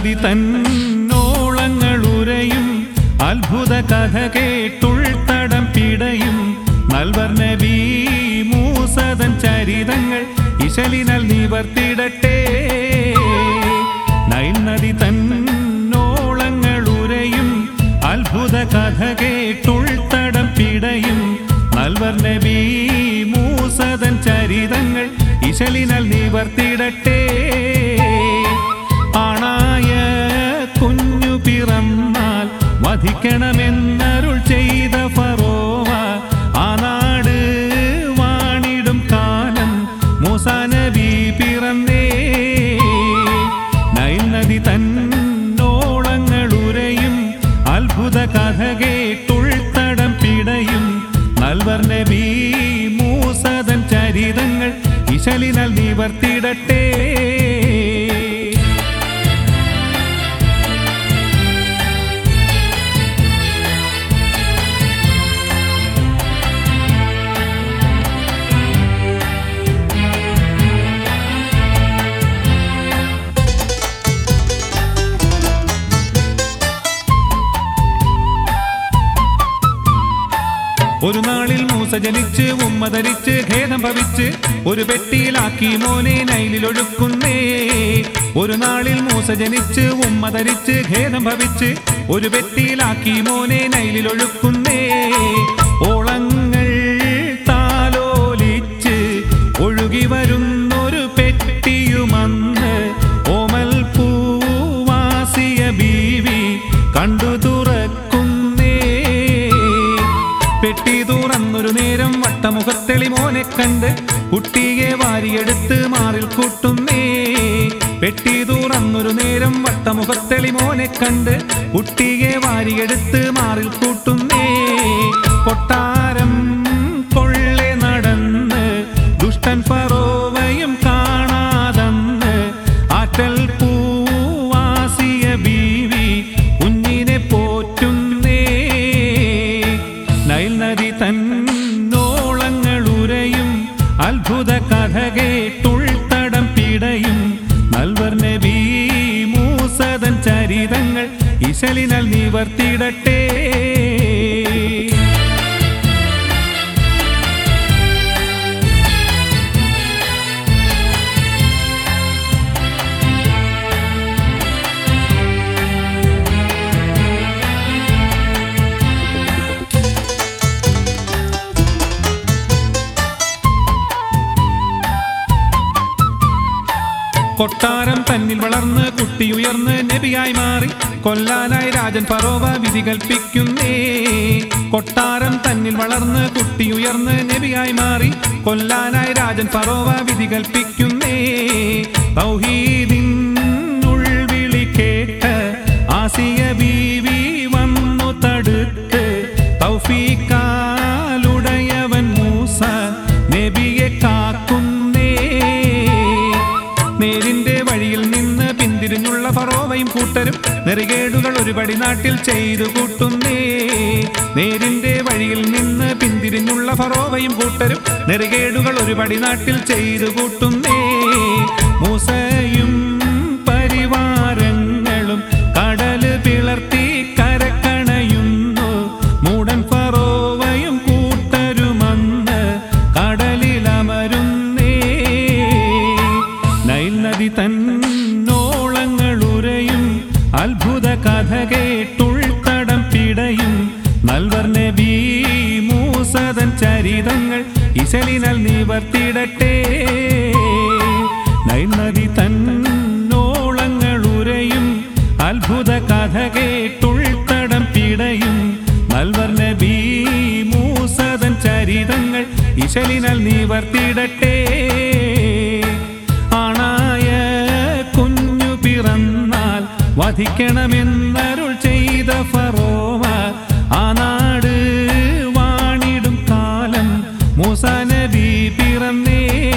നദി തന്നോളങ്ങൾ ഉരയും അത്ഭുത കഥ കേട്ടുൾത്തടം പിടയും നൽവർ നബി മൂസതൻ ചരിതങ്ങൾ ഇശലിനൽ നിവർത്തിടട്ടെ നൈൽ നദി തന്നോളങ്ങൾ ഉരയും അത്ഭുത കഥ കേട്ടുൾത്തടം പിടയും നൽവർ നബി മൂസതൻ ചരിതങ്ങൾ ഇശലിനൽ നിവർത്തിടട്ടെ ആണായ കുഞ്ഞു പിറന്നാൽ വധിക്കണമെന്നരുൾ ചെയ്ത ഫറോവ ആ നാട് വാണിടും കാലം മൂസാ നബി പിറന്നേ നൈൽ നദി തന്നോളങ്ങൾ ഉരയും അത്ഭുത കഥ കേട്ടുൾത്തടം പിടയും നൽവർ നബി മൂസതൻ ചരിതങ്ങൾ ഇശലിനൽ നിവർത്തിടട്ടെ ഒരു നാളിൽ മൂസ ജനിച്ച് ഉമ്മ ധരിച്ച് ഖേദം ഭവിച്ച് ഒരു പെട്ടിയിലാക്കി മോനെ നൈലിൽ ഒഴുക്കുന്നേ ഒരു നാളിൽ മൂസ ജനിച്ച് ഉമ്മ ധരിച്ച് ഖേദം ഭവിച്ച് ഒരു പെട്ടിയിലാക്കി മോനെ നൈലിൽ ഒഴുക്കുന്നേ ഓളങ്ങൾ താലോലിച്ച് ഒഴുകി വരുന്നൊരു പെട്ടിയുമന്ന് ഓമൽ പൂവാസിയ ബീവി കണ്ടു തുറക്കുന്നേ പെട്ടി തുറന്നൊരു നേരം വട്ടമുഖത്തെളി മോനെ കണ്ട് കുട്ടിയെ വാരിയെടുത്ത് മാറിൽ കൂട്ടുന്നേ പെട്ടി തുറന്നൊരു നേരം വട്ടമുഖത്തെളി മോനെ കണ്ട് കുട്ടിയെ വാരിയെടുത്ത് മാറിൽ കൂട്ടുന്നേ കൊട്ടാരം കൊള്ളെ നടന്ന് ദുഷ്ടൻ ഫറോവയും കാണാതന്ന് ആറ്റൽ പൂവാസിയ ബീവി കുഞ്ഞിനെ പോറ്റുന്നേ നൈൽ നദി തന്നോളങ്ങൾ ഉരയും അത്ഭുത കഥ കേട്ടുൾത്തടം പിടയും നൽവർ നബി മൂസതൻ ചരിതങ്ങൾ ഇശലിനൽ നിവർത്തിടട്ടെ കൊട്ടാരം തന്നിൽ വളർന്ന് കുട്ടിയുയർന്ന് നബിയായി മാറി കൊല്ലാനായി രാജൻ ഫറോവ വിധി കൽപ്പിക്കുന്നേ കൊട്ടാരം തന്നിൽ വളർന്ന് കുട്ടിയുയർന്ന് നബിയായി മാറി കൊല്ലാനായി രാജൻ ഫറോവ വിധി കൽപ്പിക്കുന്നേ തൗഹീദിൻ ഉൾവിളി കേട്ട് ആസിയ ബീവി വന്നു തടുത്ത് തൗഫീക്കാലുടയവൻ മൂസ നബിയെ കാക്കുന്നേ നേരിന്റെ വഴിയിൽ നിന്ന് പിന്തിരിഞ്ഞുള്ള ഫറോവയും കൂട്ടരും നെറികേടുകൾ ഒരുപടി നാട്ടിൽ ചെയ്തു കൂട്ടുന്നേ നേരിന്റെ വഴിയിൽ നിന്ന് പിന്തിരിഞ്ഞുള്ള ഫറോവയും കൂട്ടരും നെറികേടുകൾ ഒരുപടി നാട്ടിൽ ചെയ്തു കൂട്ടുന്നേ മൂസയും പരിവാരങ്ങളും കടല് പിളർത്തി കരക്കണയുന്നു മൂടൻ ഫറോവയും കൂട്ടരുമന്ന് കടലിലമരുന്നേ നൈൽ നദി തന്നോളങ്ങൾ ഉരയും അത്ഭുത കഥ കേട്ടുൾത്തടം പിടയും നൽവർ നബി മൂസതൻ ചരിതങ്ങൾ ഇശലിനൽ നിവർത്തിടട്ടെ നൈൽ നദി തന്നോളങ്ങൾ ഉരയും അത്ഭുത കഥ കേട്ടുൾത്തടം പിടയും നൽവർ നബി മൂസതൻ ചരിതങ്ങൾ ഇശലിനൽ നിവർത്തിടട്ടെ ആണായ കുഞ്ഞു പിറന്നാൽ വധിക്കണമെന്നരുൾ ചെയ്ത ഫറോവ ആ നാട് വാണിടും കാലം മൂസ നബി പിറന്നേ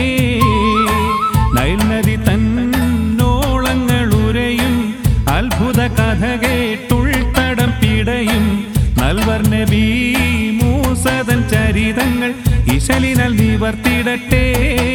നൈൽ നദി തന്നോളങ്ങൾ ഉരയും അത്ഭുത കഥ കേട്ടുൾത്തടം പിടയും നൽവർ നബി മൂസതൻ ചരിതങ്ങൾ ഇശലിനൽ നിവർത്തിടട്ടെ